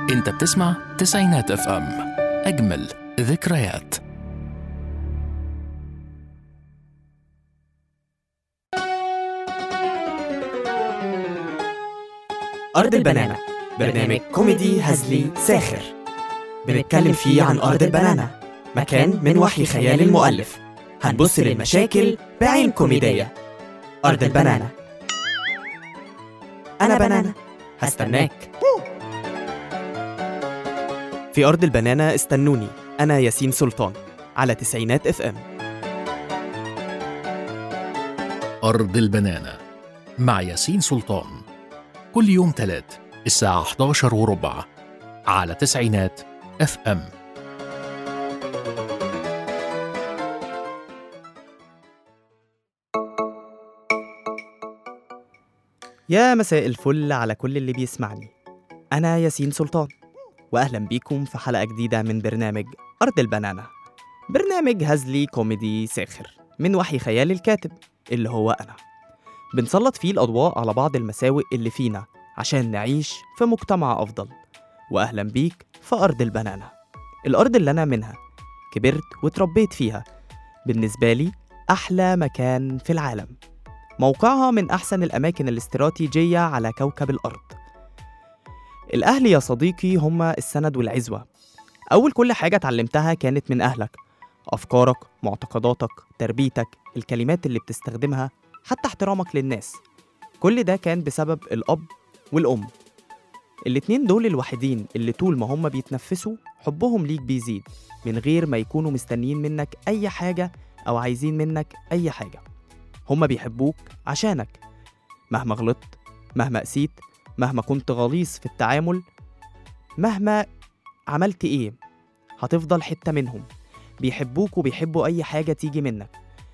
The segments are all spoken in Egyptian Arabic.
انت بتسمع تسعينات اف ام اجمل ذكريات أرض البنانة برنامج كوميدي هزلي ساخر بنتكلم فيه عن أرض البنانة مكان من وحي خيال المؤلف هنبص للمشاكل بعين كوميدية أرض البنانة أنا بنانة هستناك في أرض البنانة استنوني أنا ياسين سلطان على تسعينات اف ام أرض البنانة مع ياسين سلطان كل يوم تلات الساعة 11 وربع على تسعينات اف ام يا مساء الفل على كل اللي بيسمعني أنا ياسين سلطان وأهلا بيكم في حلقة جديدة من برنامج أرض البنانة برنامج هزلي كوميدي ساخر من وحي خيال الكاتب اللي هو أنا بنسلط فيه الأضواء على بعض المساوئ اللي فينا عشان نعيش في مجتمع أفضل وأهلا بيك في أرض البنانة الأرض اللي أنا منها كبرت وتربيت فيها بالنسبة لي أحلى مكان في العالم موقعها من أحسن الأماكن الاستراتيجية على كوكب الأرض الأهل يا صديقي هما السند والعزوة أول كل حاجة اتعلمتها كانت من أهلك أفكارك معتقداتك تربيتك الكلمات اللي بتستخدمها حتى احترامك للناس كل ده كان بسبب الأب والأم الاتنين دول الوحيدين اللي طول ما هما بيتنفسوا حبهم ليك بيزيد من غير ما يكونوا مستنيين منك أي حاجة أو عايزين منك أي حاجة هما بيحبوك عشانك مهما غلطت مهما قسيت مهما كنت غليظ في التعامل مهما عملت ايه هتفضل حتة منهم بيحبوك وبيحبوا أي حاجة تيجي منك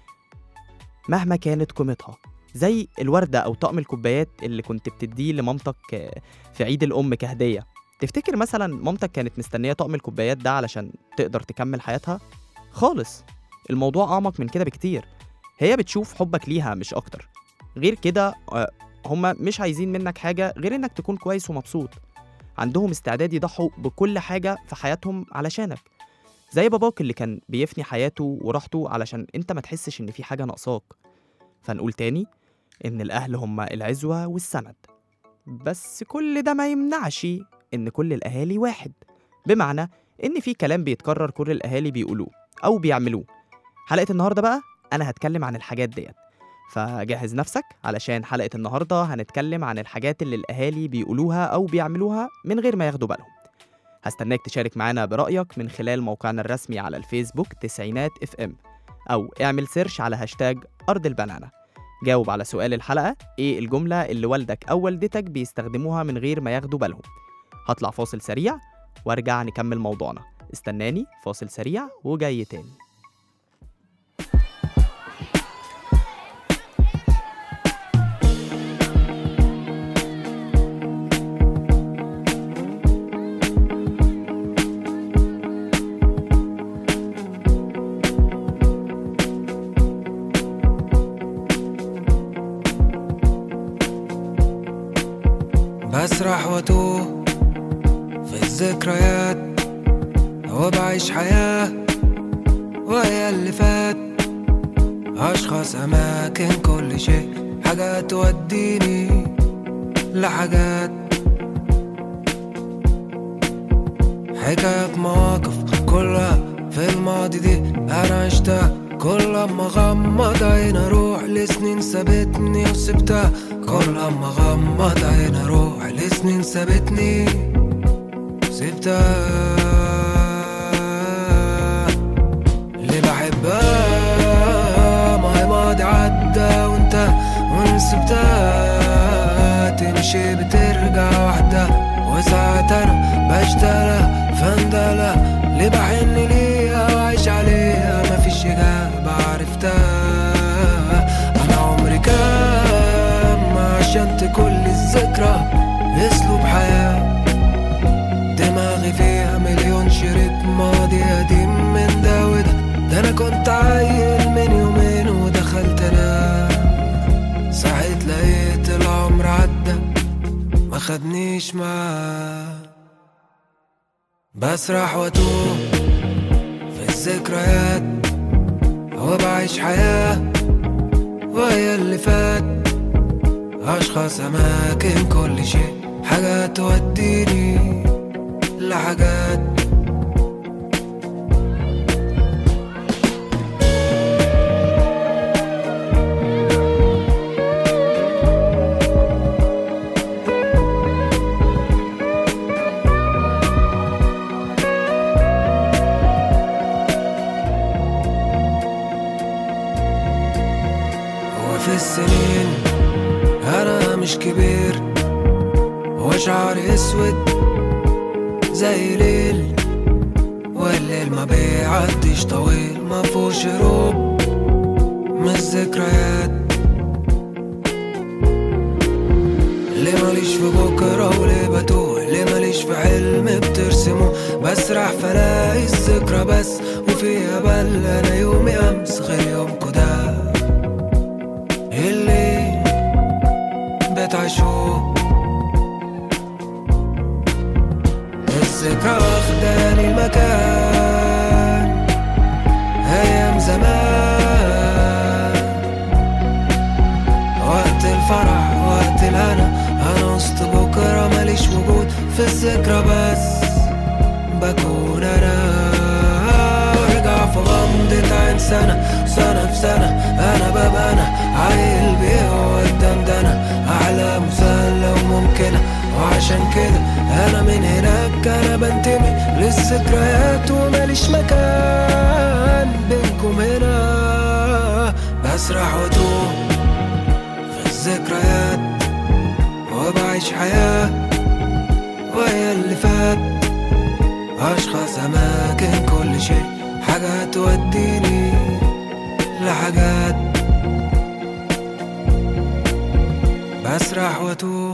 مهما كانت قيمتها زي الوردة أو طقم الكوبايات اللي كنت بتديه لمامتك آه، في عيد الأم كهدية تفتكر مثلا مامتك كانت مستنية طقم الكوبايات ده علشان تقدر تكمل حياتها؟ خالص الموضوع أعمق من كده بكتير هي بتشوف حبك ليها مش أكتر غير كده آه، هما مش عايزين منك حاجة غير إنك تكون كويس ومبسوط عندهم استعداد يضحوا بكل حاجة في حياتهم علشانك زي باباك اللي كان بيفني حياته وراحته علشان انت ما تحسش ان في حاجة ناقصاك فنقول تاني ان الاهل هما العزوة والسند بس كل ده ما يمنعش ان كل الاهالي واحد بمعنى ان في كلام بيتكرر كل الاهالي بيقولوه او بيعملوه حلقة النهاردة بقى انا هتكلم عن الحاجات ديت فجهز نفسك علشان حلقة النهاردة هنتكلم عن الحاجات اللي الأهالي بيقولوها أو بيعملوها من غير ما ياخدوا بالهم هستناك تشارك معانا برأيك من خلال موقعنا الرسمي على الفيسبوك تسعينات اف ام أو اعمل سيرش على هاشتاج أرض البنانة جاوب على سؤال الحلقة ايه الجملة اللي والدك أو والدتك بيستخدموها من غير ما ياخدوا بالهم هطلع فاصل سريع وارجع نكمل موضوعنا استناني فاصل سريع وجاي تاني بسرح واتوه في الذكريات وبعيش حياة وهي اللي فات أشخاص أماكن كل شيء حاجات توديني لحاجات حكايات مواقف كلها في الماضي دي أنا عشتها كل ما غمض عين أروح لسنين سابتني وسبتها كل ما غمض عين أروح لسنين سابتني سبتها اللي بحبها ما هي ماضي عدى وانت وان سبتها تمشي بترجع وحدها وساعات انا بشتغل فندلة اللي بحن ليها وعيش عليها مفيش إجابة عرفتها أنا عمري كام عشان كل الذكرى أسلوب حياة دماغي فيها مليون شريط ماضي قديم من ده وده ده أنا كنت عيل من يومين ودخلت أنام صحيت لقيت العمر عدى ما خدنيش معاه بسرح واتوه في الذكريات وبعيش حياة وهي اللي فات أشخاص أماكن كل شيء حاجات توديني لحاجات وفي السنين أنا مش كبير وشعري أسود زي ليل والليل ما بيعديش طويل ما فيهوش هروب من الذكريات ليه ماليش في بكرة وليه بتوه ليه ماليش في حلم بترسمه بسرح فلاقي الذكرى بس وفيها بل أنا يومي أمس غير يومكو ده اللي بتعيشوه الذكرى واخداني المكان أيام زمان وقت الفرح وقت الهنا أنا وسط بكرة ماليش وجود في الذكرى بس بكون أنا وارجع في غمضة عين سنة سنة في سنة أنا ببقى أنا عيل بيه الدندنة أحلام سهلة وممكنة وعشان كده أنا من هناك أنا بنتمي للذكريات وماليش مكان بينكم هنا بسرح واتوه في الذكريات وبعيش حياة وهي اللي فات أشخاص أماكن كل شيء حاجات توديني لحاجات بسرح واتوه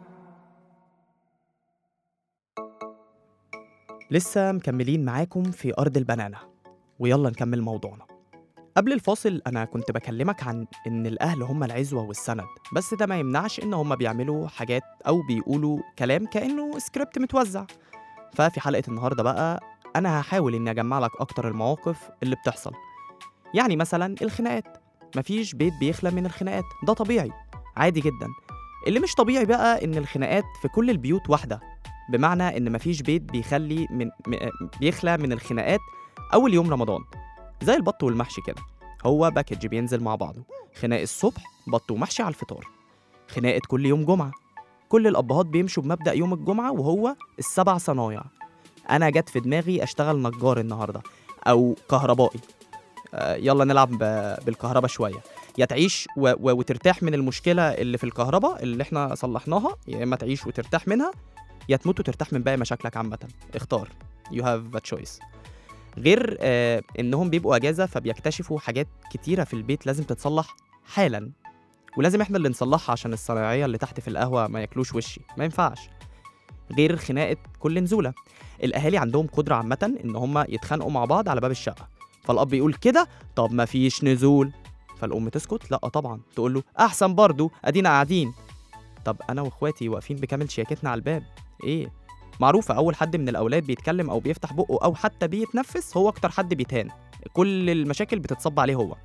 لسه مكملين معاكم في أرض البنانة ويلا نكمل موضوعنا قبل الفاصل أنا كنت بكلمك عن إن الأهل هم العزوة والسند بس ده ما يمنعش إن هم بيعملوا حاجات أو بيقولوا كلام كأنه سكريبت متوزع ففي حلقة النهاردة بقى أنا هحاول إني أجمع لك أكتر المواقف اللي بتحصل يعني مثلا الخناقات مفيش بيت بيخلى من الخناقات ده طبيعي عادي جدا اللي مش طبيعي بقى إن الخناقات في كل البيوت واحدة بمعنى ان مفيش بيت بيخلي من م- بيخلى من الخناقات اول يوم رمضان زي البط والمحشي كده هو باكج بينزل مع بعضه خناقه الصبح بط ومحشي على الفطار خناقه كل يوم جمعه كل الابهات بيمشوا بمبدا يوم الجمعه وهو السبع صنايع انا جت في دماغي اشتغل نجار النهارده او كهربائي آه، يلا نلعب ب- بالكهرباء شويه يا تعيش و... و... وترتاح من المشكله اللي في الكهرباء اللي احنا صلحناها يا اما تعيش وترتاح منها يا تموت وترتاح من باقي مشاكلك عامة اختار you have a choice غير آه انهم بيبقوا اجازة فبيكتشفوا حاجات كتيرة في البيت لازم تتصلح حالا ولازم احنا اللي نصلحها عشان الصنايعية اللي تحت في القهوة ما ياكلوش وشي ما ينفعش غير خناقة كل نزولة الاهالي عندهم قدرة عامة ان هم يتخانقوا مع بعض على باب الشقة فالاب يقول كده طب ما فيش نزول فالام تسكت لا طبعا تقول له احسن برضو ادينا قاعدين طب انا واخواتي واقفين بكامل شياكتنا على الباب ايه معروفة أول حد من الأولاد بيتكلم أو بيفتح بقه أو حتى بيتنفس هو أكتر حد بيتهان كل المشاكل بتتصب عليه هو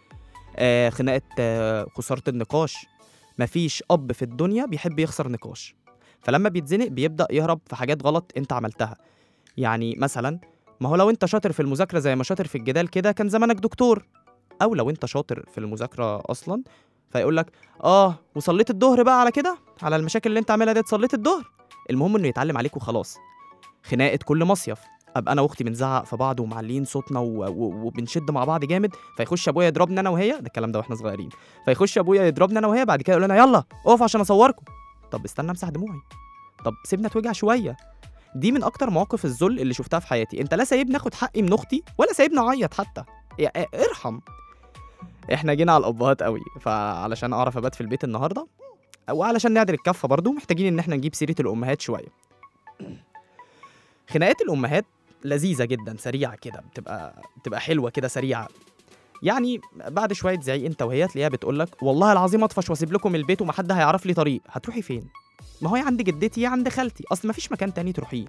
آه خناقة آه خسارة النقاش مفيش أب في الدنيا بيحب يخسر نقاش فلما بيتزنق بيبدأ يهرب في حاجات غلط أنت عملتها يعني مثلا ما هو لو أنت شاطر في المذاكرة زي ما شاطر في الجدال كده كان زمانك دكتور أو لو أنت شاطر في المذاكرة أصلا فيقول لك آه وصليت الظهر بقى على كده على المشاكل اللي أنت عاملها ديت صليت الظهر المهم انه يتعلم عليك وخلاص خناقه كل مصيف ابقى انا واختي بنزعق في بعض ومعلين صوتنا و... و... وبنشد مع بعض جامد فيخش ابويا يضربني انا وهي ده الكلام ده واحنا صغيرين فيخش ابويا يضربني انا وهي بعد كده يقول لنا يلا اقف عشان اصوركم طب استنى امسح دموعي طب سيبنا توجع شويه دي من اكتر مواقف الذل اللي شفتها في حياتي انت لا سايبني اخد حقي من اختي ولا سايبني اعيط حتى يا ارحم احنا جينا على الابهات قوي فعلشان اعرف ابات في البيت النهارده وعلشان نعدل الكفه برضو محتاجين ان احنا نجيب سيره الامهات شويه خناقات الامهات لذيذه جدا سريعه كده بتبقى بتبقى حلوه كده سريعه يعني بعد شويه زعيق انت وهي تلاقيها بتقول لك والله العظيم اطفش واسيب لكم البيت وما حد هيعرف لي طريق هتروحي فين ما هو يا عند جدتي يا عند خالتي اصل ما فيش مكان تاني تروحيه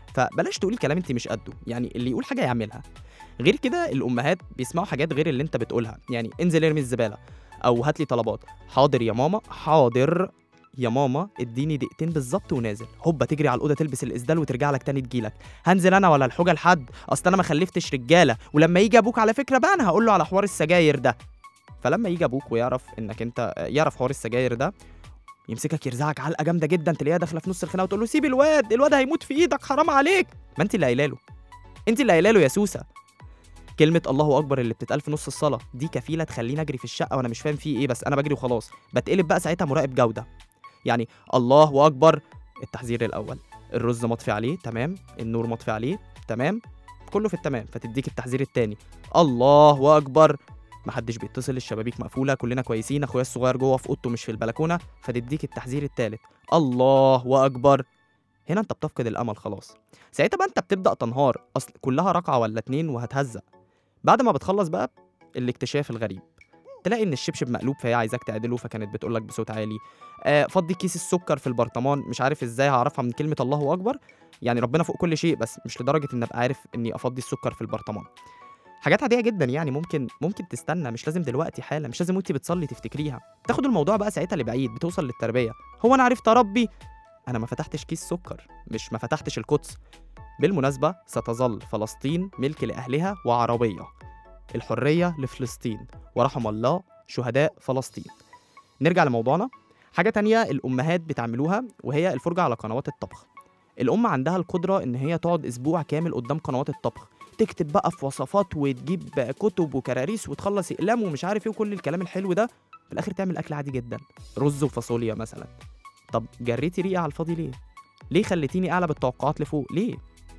فبلاش تقولي كلام انت مش قده يعني اللي يقول حاجه يعملها غير كده الامهات بيسمعوا حاجات غير اللي انت بتقولها يعني انزل ارمي الزباله او هات لي طلبات حاضر يا ماما حاضر يا ماما اديني دقيقتين بالظبط ونازل هوبا تجري على الاوضه تلبس الاسدال وترجع لك تاني تجيلك هنزل انا ولا الحوجه لحد اصل انا ما خلفتش رجاله ولما يجي ابوك على فكره بقى انا هقول له على حوار السجاير ده فلما يجي ابوك ويعرف انك انت يعرف حوار السجاير ده يمسكك يرزعك علقه جامده جدا تلاقيها داخله في نص الخناقه وتقول له سيب الواد الواد هيموت في ايدك حرام عليك ما انت اللي قايله له انت اللي قايله له يا سوسه كلمة الله أكبر اللي بتتقال في نص الصلاة دي كفيلة تخليني أجري في الشقة وأنا مش فاهم فيه إيه بس أنا بجري وخلاص بتقلب بقى ساعتها مراقب جودة يعني الله أكبر التحذير الأول الرز مطفي عليه تمام النور مطفي عليه تمام كله في التمام فتديك التحذير التاني الله أكبر محدش بيتصل الشبابيك مقفولة كلنا كويسين أخويا الصغير جوه في أوضته مش في البلكونة فتديك التحذير التالت الله أكبر هنا انت بتفقد الامل خلاص ساعتها بقى انت بتبدا تنهار اصل كلها ركعه ولا اتنين وهتهزق بعد ما بتخلص بقى الاكتشاف الغريب تلاقي ان الشبشب مقلوب فهي عايزاك تعدله فكانت بتقولك بصوت عالي آه فضي كيس السكر في البرطمان مش عارف ازاي هعرفها من كلمه الله اكبر يعني ربنا فوق كل شيء بس مش لدرجه ان ابقى عارف اني افضي السكر في البرطمان حاجات عاديه جدا يعني ممكن ممكن تستنى مش لازم دلوقتي حالا مش لازم وانت بتصلي تفتكريها تاخد الموضوع بقى ساعتها لبعيد بتوصل للتربيه هو انا عرفت اربي انا ما فتحتش كيس سكر مش ما فتحتش القدس بالمناسبة ستظل فلسطين ملك لأهلها وعربية الحرية لفلسطين ورحم الله شهداء فلسطين نرجع لموضوعنا حاجة تانية الأمهات بتعملوها وهي الفرجة على قنوات الطبخ الأم عندها القدرة إن هي تقعد أسبوع كامل قدام قنوات الطبخ تكتب بقى في وصفات وتجيب كتب وكراريس وتخلص أقلام ومش عارف ايه وكل الكلام الحلو ده في الآخر تعمل أكل عادي جدا رز وفاصوليا مثلا طب جريتي ريقي على الفاضي ليه؟ ليه خليتيني اعلى بالتوقعات لفوق؟ ليه؟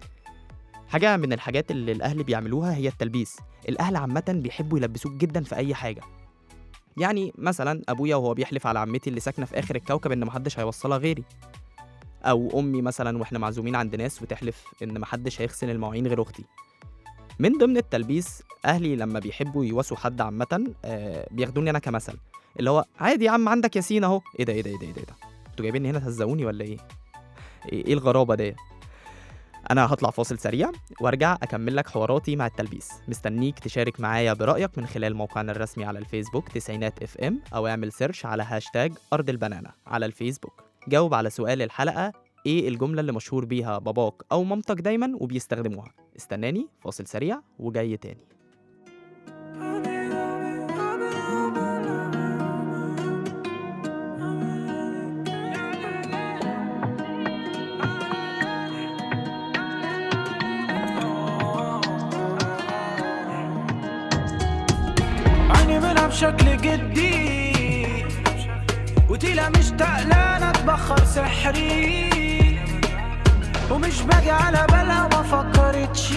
حاجة من الحاجات اللي الأهل بيعملوها هي التلبيس الأهل عامة بيحبوا يلبسوك جدا في أي حاجة يعني مثلا أبويا وهو بيحلف على عمتي اللي ساكنة في آخر الكوكب إن محدش هيوصلها غيري أو أمي مثلا وإحنا معزومين عند ناس وتحلف إن محدش هيغسل المواعين غير أختي من ضمن التلبيس أهلي لما بيحبوا يواسوا حد عامة آه بياخدوني أنا كمثل اللي هو عادي يا عم عندك ياسين أهو إيه ده إيه ده إيه ده إيه ده, إيه ده؟ انتوا جايبيني هنا تهزقوني ولا ايه؟ ايه إيه الغرابه دي؟ انا هطلع فاصل سريع وارجع اكمل لك حواراتي مع التلبيس مستنيك تشارك معايا برايك من خلال موقعنا الرسمي على الفيسبوك تسعينات اف ام او اعمل سيرش على هاشتاج ارض البنانه على الفيسبوك جاوب على سؤال الحلقه ايه الجمله اللي مشهور بيها باباك او مامتك دايما وبيستخدموها استناني فاصل سريع وجاي تاني عيني منها بشكل جدي وتيلا مش تقلانة تبخر سحري ومش باجي على بالها وما فكرتش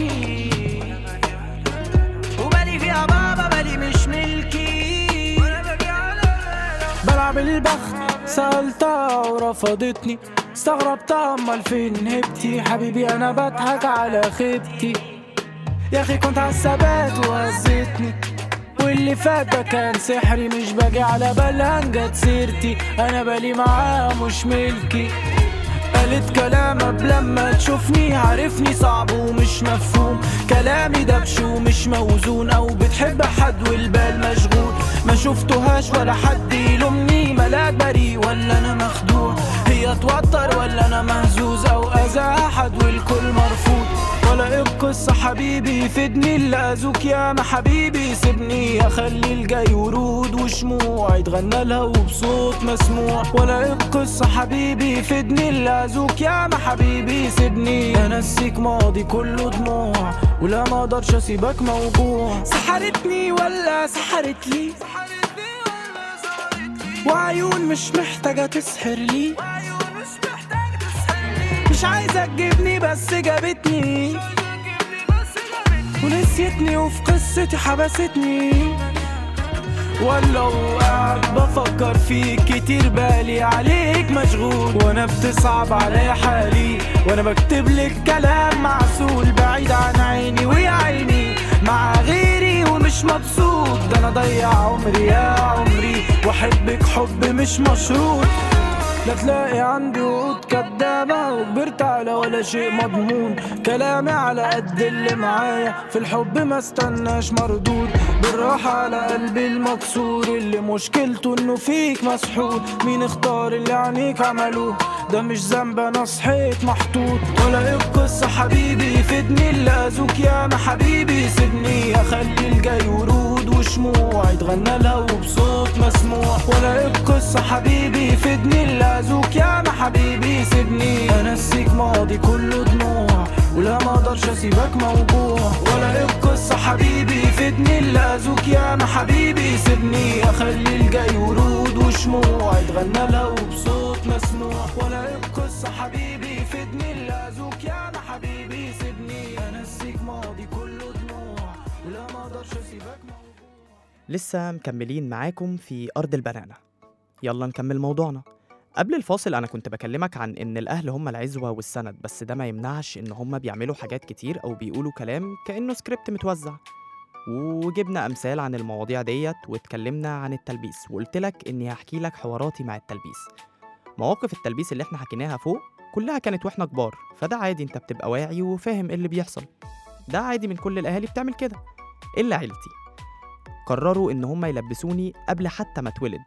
وبالي فيها بابا بالي مش ملكي بلعب البخت سألتها ورفضتني استغربتها امال فين هبتي حبيبي انا بضحك على خيبتي يا اخي كنت عالثبات وهزتني واللي فات ده كان سحري مش باجي على بالها جت سيرتي انا بالي معاها مش ملكي قالت كلام قبل لما تشوفني عارفني صعب ومش مفهوم كلامي دبش ومش موزون او بتحب حد والبال مشغول ما شفتهاش ولا حد يلومني ملاك بريء ولا انا مخدوع هي توتر ولا انا مهزوز او اذى احد والكل مرفوض ولا ايه القصة حبيبي يفيدني اللي اذوك يا ما حبيبي سيبني اخلي الجاي ورود وشموع يتغنى لها وبصوت مسموع ولا ايه القصة حبيبي يفيدني اللي اذوك يا ما حبيبي سيبني انسيك ماضي كله دموع ولا ما اقدرش اسيبك موجوع سحرتني ولا سحرت لي وعيون مش محتاجة تسحر لي مش عايزة تجيبني بس جابتني ونسيتني وفي قصتي حبستني ولا وقعد بفكر فيك كتير بالي عليك مشغول وانا بتصعب عليا حالي وانا بكتب لك كلام معسول بعيد عن عيني ويا عيني مع غيري ومش مبسوط ده انا ضيع عمري يا عمري واحبك حب مش مشروط لا تلاقي عندي وقود كدابة وكبرت على ولا شيء مضمون كلامي على قد اللي معايا في الحب ما استناش مردود بالراحة على قلبي المكسور اللي مشكلته انه فيك مسحور مين اختار اللي عينيك عملوه ده مش ذنب انا صحيت محطوط ولا ايه القصة حبيبي فدني اللي اذوك يا ما حبيبي سيبني اخلي الجاي ورود وشموع يتغنى لها وبصوت مسموع ولا ايه القصة حبيبي فدني اللي اذوك يا ما حبيبي سيبني انسيك ماضي كله دموع ولا ما اقدرش اسيبك موجوع ولا ايه القصة حبيبي فدني اللي اذوك يا ما حبيبي سيبني اخلي الجاي ورود وشموع يتغنى لها وبصوت مسموع ولا ايه القصة حبيبي فدني اللي اذوك يا ما حبيبي سيبني انسيك ماضي كله دموع ولا ما اقدرش اسيبك موجوع لسه مكملين معاكم في أرض البنانة يلا نكمل موضوعنا قبل الفاصل أنا كنت بكلمك عن إن الأهل هم العزوة والسند بس ده ما يمنعش إن هم بيعملوا حاجات كتير أو بيقولوا كلام كأنه سكريبت متوزع وجبنا أمثال عن المواضيع ديت واتكلمنا عن التلبيس وقلت لك إني هحكي لك حواراتي مع التلبيس مواقف التلبيس اللي احنا حكيناها فوق كلها كانت واحنا كبار فده عادي انت بتبقى واعي وفاهم ايه اللي بيحصل ده عادي من كل الأهالي بتعمل كده إلا عيلتي قرروا إن هم يلبسوني قبل حتى ما اتولد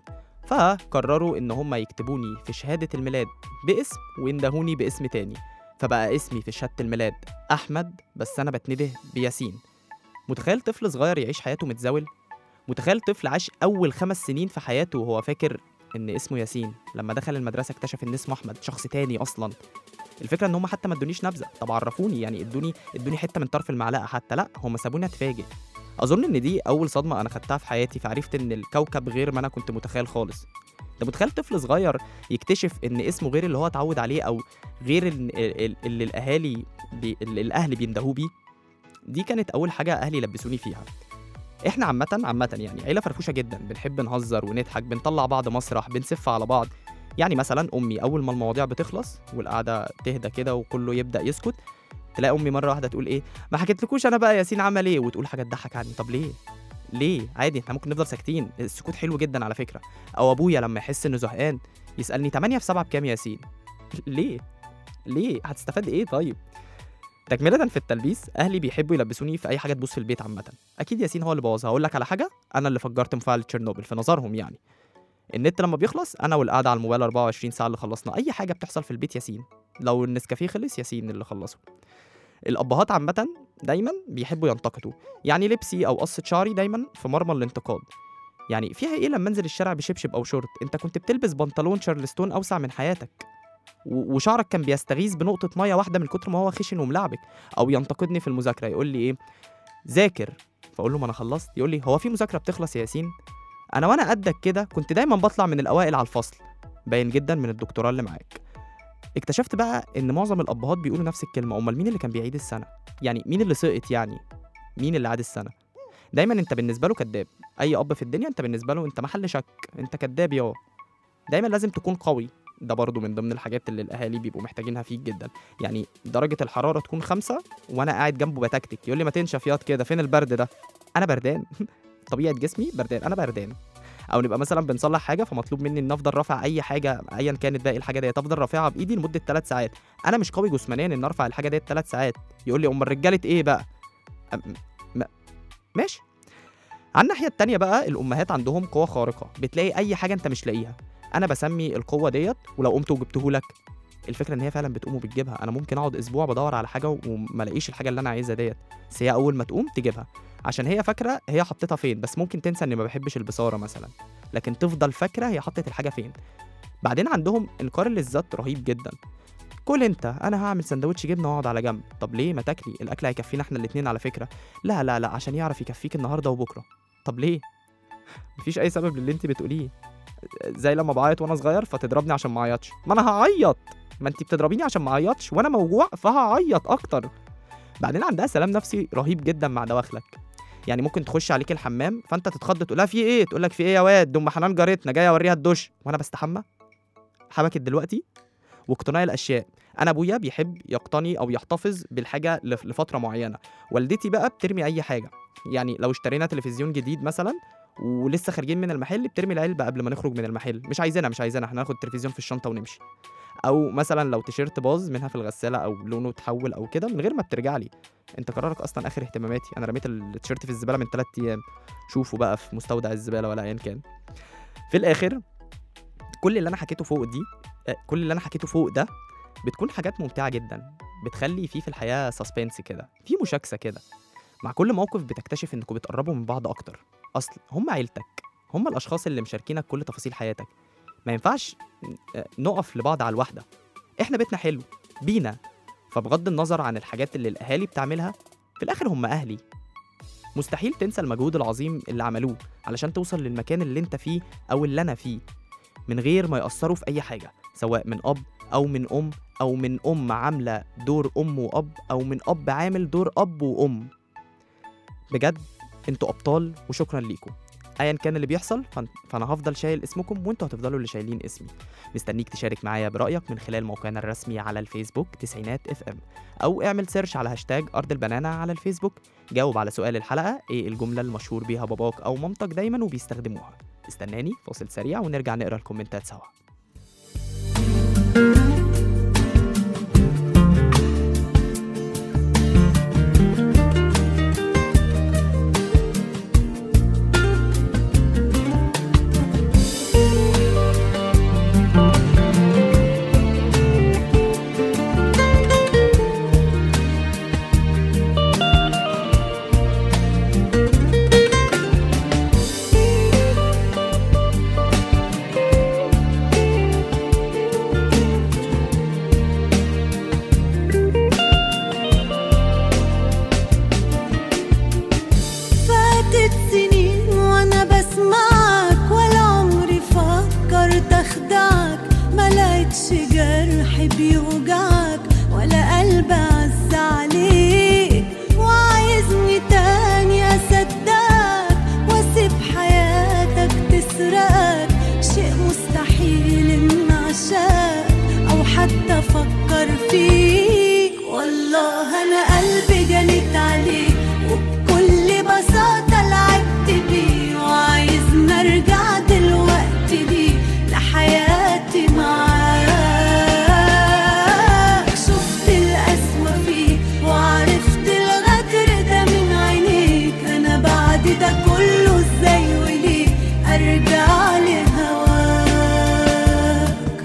فقرروا إن هم يكتبوني في شهادة الميلاد باسم ويندهوني باسم تاني فبقى اسمي في شهادة الميلاد أحمد بس أنا بتنده بياسين متخيل طفل صغير يعيش حياته متزاول متخيل طفل عاش أول خمس سنين في حياته وهو فاكر إن اسمه ياسين لما دخل المدرسة اكتشف إن اسمه أحمد شخص تاني أصلا الفكرة إن هم حتى ما ادونيش نبذة طب عرفوني يعني ادوني ادوني حتة من طرف المعلقة حتى لا هم سابوني اتفاجئ اظن ان دي اول صدمه انا خدتها في حياتي فعرفت ان الكوكب غير ما انا كنت متخيل خالص انت متخيل طفل صغير يكتشف ان اسمه غير اللي هو اتعود عليه او غير ال- ال- اللي الاهالي بي اللي الاهل بيندهوه بيه دي كانت اول حاجه اهلي لبسوني فيها احنا عامه عامه يعني عيله فرفوشه جدا بنحب نهزر ونضحك بنطلع بعض مسرح بنسف على بعض يعني مثلا امي اول ما المواضيع بتخلص والقعده تهدى كده وكله يبدا يسكت تلاقي امي مره واحده تقول ايه ما حكيتلكوش انا بقى ياسين عمل ايه وتقول حاجه تضحك عني طب ليه ليه عادي احنا ممكن نفضل ساكتين السكوت حلو جدا على فكره او ابويا لما يحس انه زهقان يسالني 8 في 7 بكام يا ياسين ليه ليه هتستفاد ايه طيب تكملة في التلبيس اهلي بيحبوا يلبسوني في اي حاجه تبوظ في البيت عامه اكيد ياسين هو اللي بوظها هقول لك على حاجه انا اللي فجرت مفاعل تشيرنوبل في نظرهم يعني النت لما بيخلص انا والقعده على الموبايل 24 ساعه اللي خلصنا اي حاجه بتحصل في البيت ياسين لو النسكافيه خلص ياسين اللي خلصه الابهات عامه دايما بيحبوا ينتقدوا يعني لبسي او قصه شعري دايما في مرمى الانتقاد يعني فيها ايه لما انزل الشارع بشبشب او شورت انت كنت بتلبس بنطلون شارلستون اوسع من حياتك و- وشعرك كان بيستغيث بنقطه ميه واحده من كتر ما هو خشن وملعبك او ينتقدني في المذاكره يقول لي ايه ذاكر فاقول له ما انا خلصت يقول لي هو في مذاكره بتخلص يا ياسين انا وانا قدك كده كنت دايما بطلع من الاوائل على الفصل باين جدا من الدكتوراه اللي معاك اكتشفت بقى ان معظم الابهات بيقولوا نفس الكلمه امال مين اللي كان بيعيد السنه يعني مين اللي سقط يعني مين اللي عاد السنه دايما انت بالنسبه له كذاب اي اب في الدنيا انت بالنسبه له انت محل شك انت كذاب يا دايما لازم تكون قوي ده برضو من ضمن الحاجات اللي الاهالي بيبقوا محتاجينها فيك جدا يعني درجه الحراره تكون خمسة وانا قاعد جنبه بتكتك يقول لي ما تنشف ياض كده فين البرد ده انا بردان طبيعه جسمي بردان انا بردان او نبقى مثلا بنصلح حاجه فمطلوب مني ان افضل رافع اي حاجه ايا كانت باقي الحاجه ديت افضل رافعها بايدي لمده ثلاث ساعات انا مش قوي جسمانيا ان ارفع الحاجه ديت ثلاث ساعات يقول لي امال رجاله ايه بقى أم- م- ماشي على الناحيه التانية بقى الامهات عندهم قوه خارقه بتلاقي اي حاجه انت مش لاقيها انا بسمي القوه ديت ولو قمت وجبته لك الفكره ان هي فعلا بتقوم وبتجيبها انا ممكن اقعد اسبوع بدور على حاجه وما الاقيش الحاجه اللي انا عايزها ديت بس هي اول ما تقوم تجيبها عشان هي فاكره هي حطيتها فين بس ممكن تنسى اني ما بحبش البصاره مثلا لكن تفضل فاكره هي حطت الحاجه فين بعدين عندهم انكار للذات رهيب جدا كل انت انا هعمل سندوتش جبنه واقعد على جنب طب ليه ما تاكلي الاكل هيكفينا احنا الاتنين على فكره لا لا لا عشان يعرف يكفيك النهارده وبكره طب ليه مفيش اي سبب للي انت بتقوليه زي لما بعيط وانا صغير فتضربني عشان ما اعيطش ما انا هعيط ما انت بتضربيني عشان ما اعيطش وانا موجوع فهعيط اكتر بعدين عندها سلام نفسي رهيب جدا مع دواخلك يعني ممكن تخش عليك الحمام فانت تتخض تقول لها في ايه تقول لك في ايه يا واد دي ام حنان جارتنا جايه اوريها الدش وانا بستحمى حبكت دلوقتي واقتناء الاشياء انا ابويا بيحب يقتني او يحتفظ بالحاجه لف- لفتره معينه والدتي بقى بترمي اي حاجه يعني لو اشترينا تلفزيون جديد مثلا ولسه خارجين من المحل بترمي العلبه قبل ما نخرج من المحل مش عايزينها مش عايزينها احنا هناخد التلفزيون في الشنطه ونمشي او مثلا لو تيشيرت باظ منها في الغساله او لونه اتحول او كده من غير ما بترجع لي انت قرارك اصلا اخر اهتماماتي انا رميت التيشيرت في الزباله من 3 ايام شوفوا بقى في مستودع الزباله ولا ايا كان في الاخر كل اللي انا حكيته فوق دي آه، كل اللي انا حكيته فوق ده بتكون حاجات ممتعه جدا بتخلي فيه في الحياه سسبنس كده في مشاكسه كده مع كل موقف بتكتشف انكم بتقربوا من بعض اكتر اصل هم عيلتك هم الاشخاص اللي مشاركينك كل تفاصيل حياتك ما ينفعش آه، نقف لبعض على الواحده احنا بيتنا حلو بينا فبغض النظر عن الحاجات اللي الاهالي بتعملها في الاخر هم اهلي مستحيل تنسى المجهود العظيم اللي عملوه علشان توصل للمكان اللي انت فيه او اللي انا فيه من غير ما يأثروا في اي حاجه سواء من اب او من ام او من ام عامله دور ام واب او من اب عامل دور اب وام بجد انتوا ابطال وشكرا ليكم ايا كان اللي بيحصل فن- فانا هفضل شايل اسمكم وانتوا هتفضلوا اللي شايلين اسمي مستنيك تشارك معايا برايك من خلال موقعنا الرسمي على الفيسبوك تسعينات اف ام او اعمل سيرش على هاشتاج ارض البنانه على الفيسبوك جاوب على سؤال الحلقه ايه الجمله المشهور بيها باباك او مامتك دايما وبيستخدموها استناني فاصل سريع ونرجع نقرا الكومنتات سوا فاتت سنين وانا بسمعك ولا عمري فكرت اخدعك ما لقيتش جرح بيوجعك ولا قلب عز عليك وعايزني تاني اصدقك واسيب حياتك تسرقك شيء مستحيل ان اعشاك او حتى افكر فيك والله انا قلبي جنت عليك وبكل بساطة لعبت بيه وعايز نرجع دلوقتي ليه لحياتي معاك شفت القسوة فيه وعرفت الغدر ده من عينيك أنا بعد ده كله ازاي وليه أرجع لهواك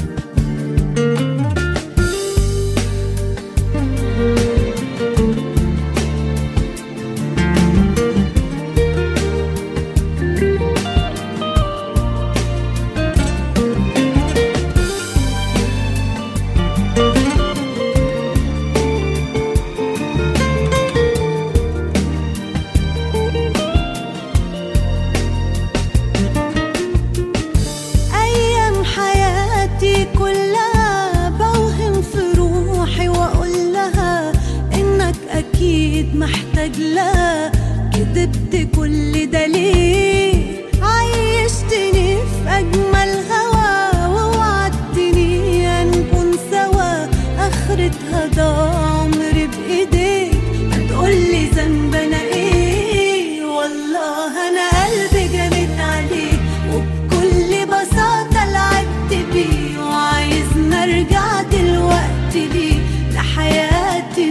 أيام حياتي كلها بوهم في روحي وأقول لها إنك أكيد محتاج لها كدبت كل ده ليه عيشتني في أجمل هوا ووعدتني هنكون سوا آخرتها ضاع عمري بإيديك هتقولي ذنب أنا إيه والله أنا قلبي جريت عليك وبكل بساطة لعبت بيه وعايز نرجع دلوقتي ليه لحياتي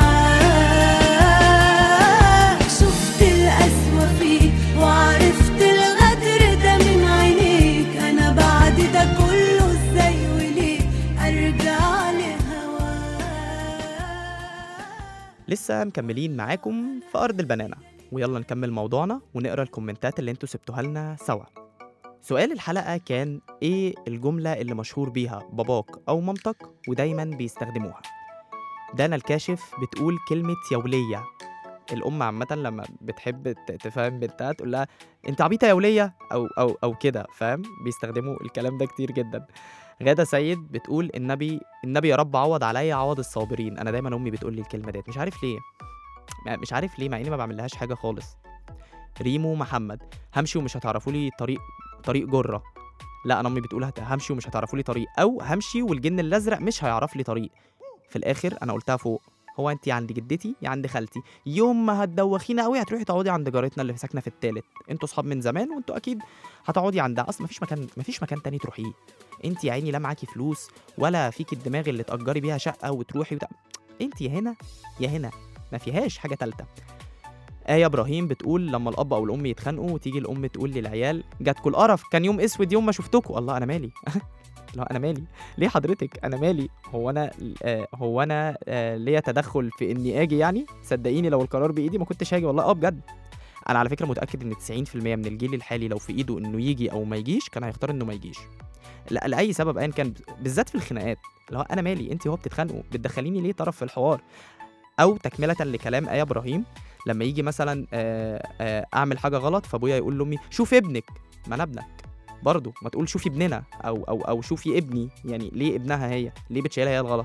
معاك شفت القسوة فيه وعرفت الغدر ده من عينيك أنا بعد ده كله ازاي وليه أرجع لهواك لسه مكملين معاكم في أرض البنانة ويلا نكمل موضوعنا ونقرا الكومنتات اللي انتوا سبتوها لنا سوا سؤال الحلقة كان ايه الجملة اللي مشهور بيها باباك أو مامتك ودايما بيستخدموها دانا الكاشف بتقول كلمة يولية الأم عامة لما بتحب ت- تفهم بنتها تقول لها أنت عبيطة يا ولية أو أو أو كده فاهم بيستخدموا الكلام ده كتير جدا غادة سيد بتقول النبي النبي يا رب عوض عليا عوض الصابرين أنا دايما أمي بتقول لي الكلمة ديت مش عارف ليه م- مش عارف ليه مع إني ما بعملهاش حاجة خالص ريمو محمد همشي ومش هتعرفوا لي طريق طريق جرة لا انا امي بتقول هت- همشي ومش هتعرفوا لي طريق او همشي والجن الازرق مش هيعرف لي طريق في الاخر انا قلتها فوق هو انت عند جدتي يا عند خالتي يوم ما هتدوخينا قوي هتروحي تقعدي عند جارتنا اللي ساكنه في التالت انتوا صحاب من زمان وانتوا اكيد هتقعدي عندها اصلا مفيش مكان مفيش مكان تاني تروحيه انت يا عيني لا معاكي فلوس ولا فيكي الدماغ اللي تأجري بيها شقه وتروحي وت... انت يا هنا يا هنا ما فيهاش حاجه تالته آية إبراهيم بتقول لما الأب أو الأم يتخانقوا وتيجي الأم تقول للعيال جاتكوا القرف كان يوم أسود يوم ما شفتكوا الله أنا مالي لا أنا مالي ليه حضرتك أنا مالي هو أنا آه هو أنا آه ليا تدخل في إني أجي يعني صدقيني لو القرار بإيدي ما كنتش هاجي والله أه بجد أنا على فكرة متأكد إن 90% من الجيل الحالي لو في إيده إنه يجي أو ما يجيش كان هيختار إنه ما يجيش لا لأي سبب أيا كان بالذات في الخناقات اللي هو أنا مالي أنت هو بتتخانقوا بتدخليني ليه طرف في الحوار أو تكملة لكلام آية إبراهيم لما يجي مثلا آه، آه، اعمل حاجه غلط فابويا يقول لامي شوف ابنك ما انا ابنك برضه ما تقول شوفي ابننا او او او شوفي ابني يعني ليه ابنها هي ليه بتشيلها هي الغلط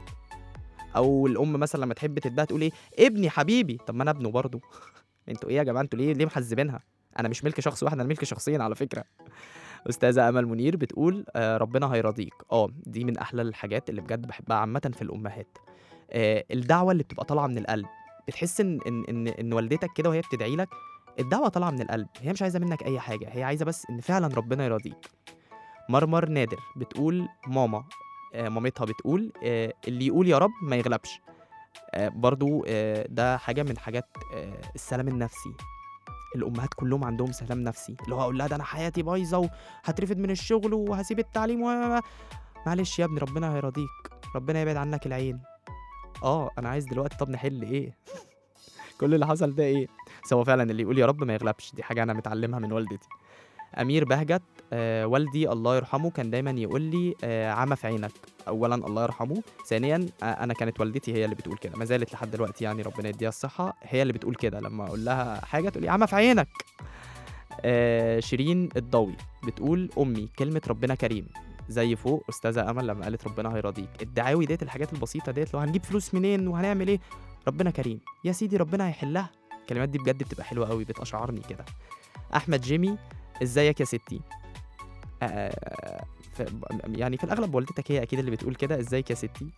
او الام مثلا لما تحب تتباهى تقول ايه ابني حبيبي طب ما انا ابنه برضه انتوا ايه يا جماعه انتوا ليه ليه محزبينها انا مش ملك شخص واحد انا ملك شخصين على فكره استاذه امل منير بتقول آه ربنا هيرضيك اه دي من احلى الحاجات اللي بجد بحبها عامه في الامهات آه الدعوه اللي بتبقى طالعه من القلب بتحس ان ان ان, إن والدتك كده وهي بتدعي لك الدعوه طالعه من القلب هي مش عايزه منك اي حاجه هي عايزه بس ان فعلا ربنا يرضيك مرمر نادر بتقول ماما آه مامتها بتقول آه اللي يقول يا رب ما يغلبش آه برضو آه ده حاجه من حاجات آه السلام النفسي الامهات كلهم عندهم سلام نفسي اللي هو اقول لها ده انا حياتي بايظه وهترفد من الشغل وهسيب التعليم و معلش يا ابني ربنا هيرضيك ربنا يبعد عنك العين اه انا عايز دلوقتي طب نحل ايه كل اللي حصل ده ايه بس هو فعلا اللي يقول يا رب ما يغلبش دي حاجه انا متعلمها من والدتي امير بهجت آه والدي الله يرحمه كان دايما يقول لي آه عمى في عينك اولا الله يرحمه ثانيا آه انا كانت والدتي هي اللي بتقول كده ما زالت لحد دلوقتي يعني ربنا يديها الصحه هي اللي بتقول كده لما اقول لها حاجه تقول لي عمى في عينك آه شيرين الضوي بتقول امي كلمه ربنا كريم زي فوق استاذه امل لما قالت ربنا هيرضيك الدعاوي ديت الحاجات البسيطه ديت لو هنجيب فلوس منين وهنعمل ايه ربنا كريم يا سيدي ربنا هيحلها الكلمات دي بجد بتبقى حلوه قوي بتشعرني كده احمد جيمي ازيك يا ستي آه ف... يعني في الاغلب والدتك هي اكيد اللي بتقول كده ازيك يا ستي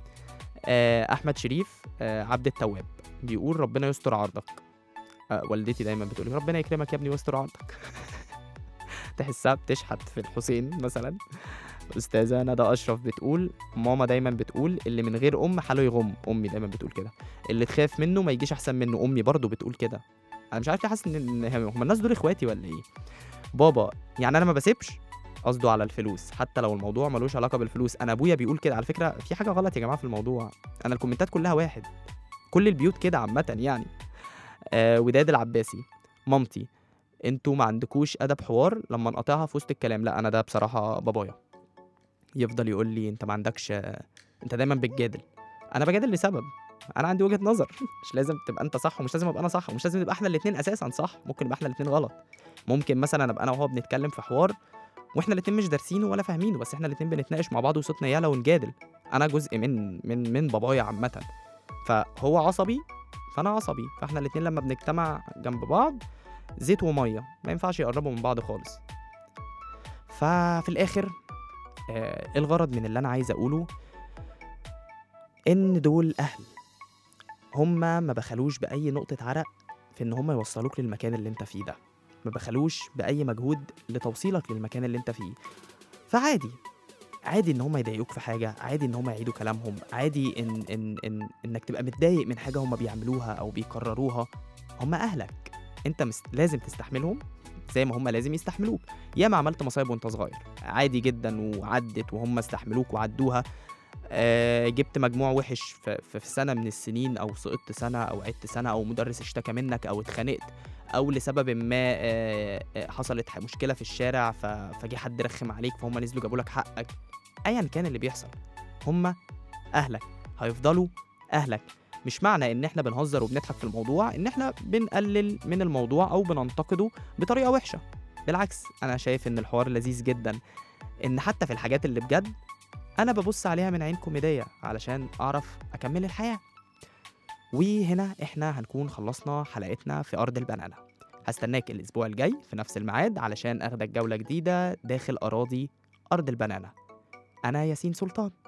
آه احمد شريف آه عبد التواب بيقول ربنا يستر عرضك آه والدتي دايما بتقول لي ربنا يكرمك يا ابني ويستر عرضك تحسها بتشحت في الحسين مثلا استاذه ندى اشرف بتقول ماما دايما بتقول اللي من غير ام حاله يغم امي دايما بتقول كده اللي تخاف منه ما يجيش احسن منه امي برضو بتقول كده انا مش عارف ليه حاسس ان إن هم الناس دول اخواتي ولا ايه بابا يعني انا ما بسيبش قصده على الفلوس حتى لو الموضوع ملوش علاقه بالفلوس انا ابويا بيقول كده على فكره في حاجه غلط يا جماعه في الموضوع انا الكومنتات كلها واحد كل البيوت كده عامه يعني آه وداد العباسي مامتي انتوا ما عندكوش ادب حوار لما نقاطعها في وسط الكلام لا انا ده بصراحه بابايا يفضل يقول لي انت ما عندكش انت دايما بتجادل انا بجادل لسبب انا عندي وجهه نظر مش لازم تبقى انت صح ومش لازم ابقى انا صح ومش لازم نبقى احنا الاثنين اساسا صح ممكن نبقى احنا الاثنين غلط ممكن مثلا ابقى انا وهو بنتكلم في حوار واحنا الاثنين مش دارسينه ولا فاهمينه بس احنا الاثنين بنتناقش مع بعض وصوتنا يالا ونجادل انا جزء من من من بابايا عامه فهو عصبي فانا عصبي فاحنا الاثنين لما بنجتمع جنب بعض زيت وميه ما ينفعش يقربوا من بعض خالص ففي الاخر آه الغرض من اللي انا عايز اقوله ان دول اهل هما ما بخلوش باي نقطه عرق في ان هما يوصلوك للمكان اللي انت فيه ده ما بخلوش باي مجهود لتوصيلك للمكان اللي انت فيه فعادي عادي ان هم يضايقوك في حاجه عادي ان هم يعيدوا كلامهم عادي ان ان ان انك تبقى متضايق من حاجه هم بيعملوها او بيكرروها هم اهلك انت مس... لازم تستحملهم زي ما هم لازم يستحملوك ياما عملت مصايب وانت صغير عادي جدا وعدت وهم استحملوك وعدوها آه جبت مجموع وحش في, في في سنه من السنين او سقطت سنه او عدت سنه او مدرس اشتكى منك او اتخانقت او لسبب ما آه آه، حصلت ح- مشكله في الشارع ف- فجه حد رخم عليك فهم نزلوا جابوا لك حقك ايا كان اللي بيحصل هم اهلك هيفضلوا اهلك مش معنى ان احنا بنهزر وبنضحك في الموضوع ان احنا بنقلل من الموضوع او بننتقده بطريقه وحشه بالعكس انا شايف ان الحوار لذيذ جدا ان حتى في الحاجات اللي بجد انا ببص عليها من عين كوميديه علشان اعرف اكمل الحياه وهنا احنا هنكون خلصنا حلقتنا في ارض البنانه هستناك الاسبوع الجاي في نفس الميعاد علشان اخدك جوله جديده داخل اراضي ارض البنانه انا ياسين سلطان